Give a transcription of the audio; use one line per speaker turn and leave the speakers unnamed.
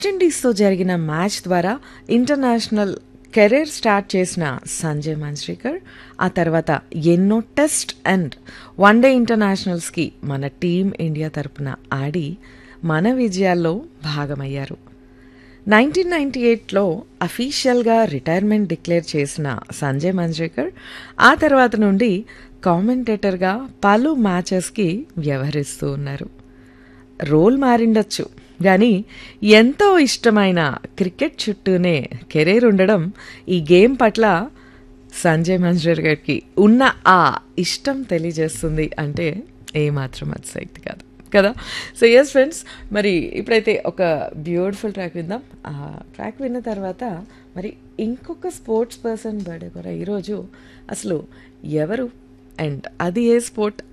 వెస్టిండీస్తో జరిగిన మ్యాచ్ ద్వారా international career start చేసిన సంజయ్ మంజ్రేకర్ ఆ తర్వాత ఎన్నో టెస్ట్ అండ్ వన్డే ఇంటర్నేషనల్స్కి మన టీం ఇండియా తరపున ఆడి మన విజయాల్లో భాగమయ్యారు నైన్టీన్ నైంటీ ఎయిట్లో అఫీషియల్గా రిటైర్మెంట్ డిక్లేర్ చేసిన సంజయ్ మంజ్రేకర్ ఆ తర్వాత నుండి కామెంటేటర్గా పలు మ్యాచెస్కి వ్యవహరిస్తూ ఉన్నారు రోల్ మారిండొచ్చు కానీ ఎంతో ఇష్టమైన క్రికెట్ చుట్టూనే కెరీర్ ఉండడం ఈ గేమ్ పట్ల సంజయ్ మంజ్రేర్ గారికి ఉన్న ఆ ఇష్టం తెలియజేస్తుంది అంటే ఏమాత్రం అతిశక్తి కాదు కదా సో ఎస్ ఫ్రెండ్స్ మరి ఇప్పుడైతే ఒక బ్యూటిఫుల్ ట్రాక్ విందాం ఆ ట్రాక్ విన్న తర్వాత మరి ఇంకొక స్పోర్ట్స్ పర్సన్ బర్త్డే కూడా ఈరోజు అసలు ఎవరు అండ్ అది ఏ స్పోర్ట్